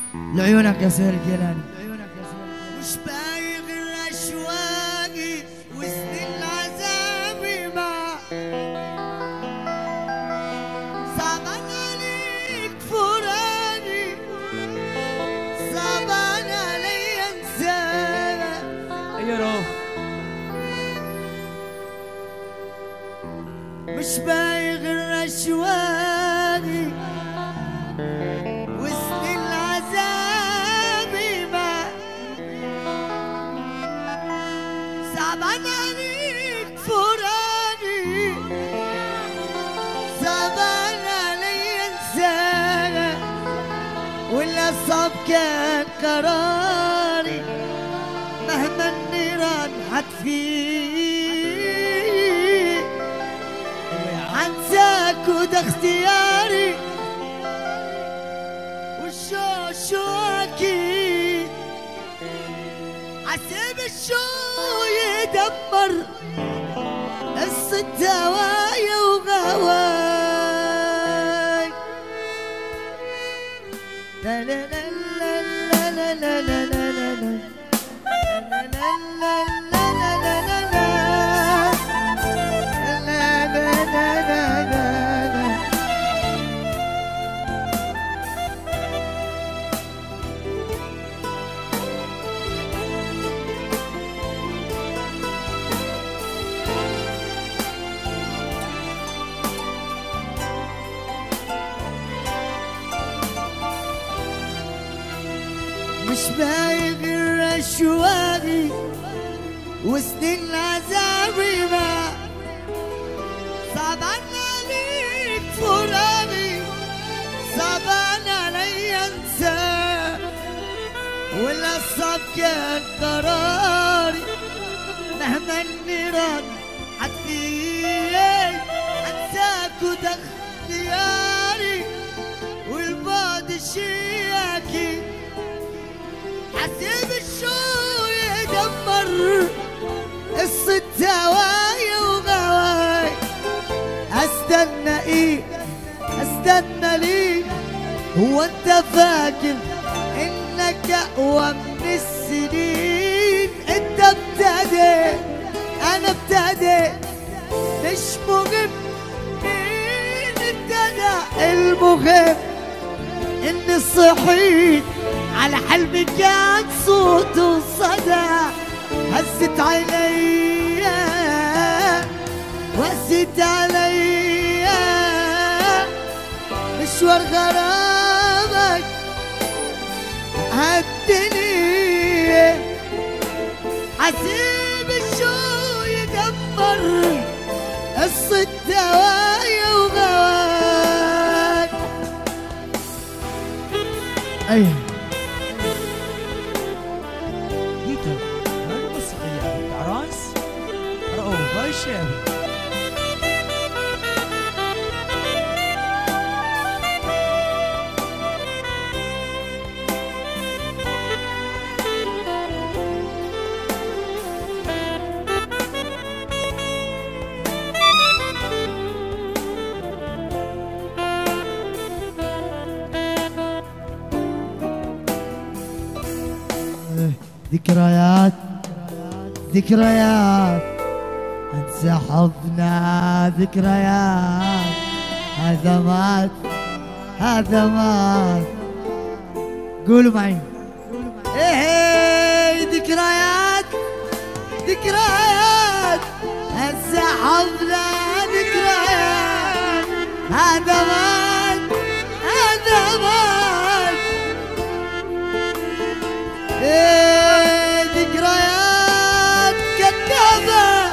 لعيونك يا سهير الجيلاني مش بايغ الاشواقي وسنين العذاب مع صعبان عليك فراني صعبان علي انساك يا روح مش بايغ الاشواقي وسنين العذاب ما صعبان عليك فراني صعبان علي انساك ولا صعب كان قراري مهما النيران حتفيك حنساك وده اختياري والشو شو اكيد عسيب الشو يدمر قصة هوايا وغواي لا لا لا لا لا لا لا لا لا لا مش بايغ الاشواقي وسنين العذابي ما صعبان عليك فراغي صعبان علي انسى ولا صعب كان قراري مهما النيران حتفيك انساك وده اختياري والبعد شي اكيد حسيب الشو يدمر قصة هوايا وغواي استنى ايه استنى ليه هو انت فاكر انك اقوى من السنين انت ابتديت انا ابتديت مش مهم مين ابتدى المهم اني صحيت على حلمي كان صوت وصدى هزت عليا وزت عليا مشوار غرامك هدني عسيب الشو يدمر قصة دوايا وغواك ايوه جيتر هذا موسيقية عراس رؤوف الشيخ ذكريات ذكريات انسى حضنا ذكريات هذا مات هذا مات قولوا معي ايه ذكريات ذكريات انسى حضنا ذكريات هذا مات هذا مات إيه ذكريات كذابة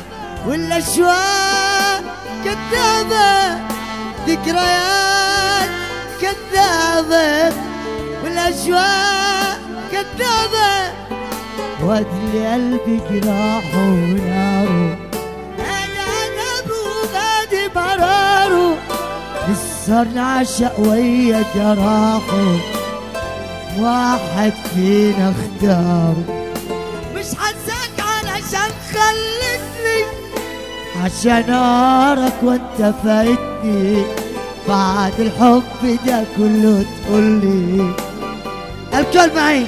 والأشواق كذابة ذكريات كذابة والأشواق كذابة وادري قلبي جراحه وناره أنا أنا وغادي مراره لسه نعشق ويا جراحه واحد فينا اختاره مش حنساك علشان خلتني عشان أراك وانت فايتني بعد الحب ده كله تقولي الكل معي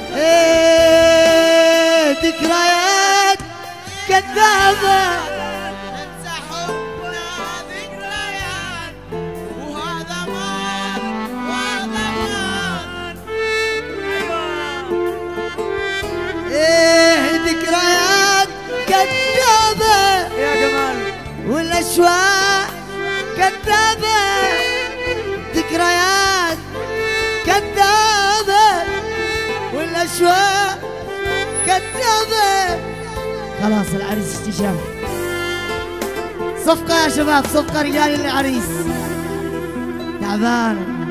ايه ذكريات كذابة ننسى حبنا ذكريات وهذا مان وهذا مان ايه ذكريات كذابة يا جمال والاشواق كذابة ذكريات كذابة والاشواق كذابة خلاص العريس استجاب صفقة يا شباب صفقة رجال العريس تعبان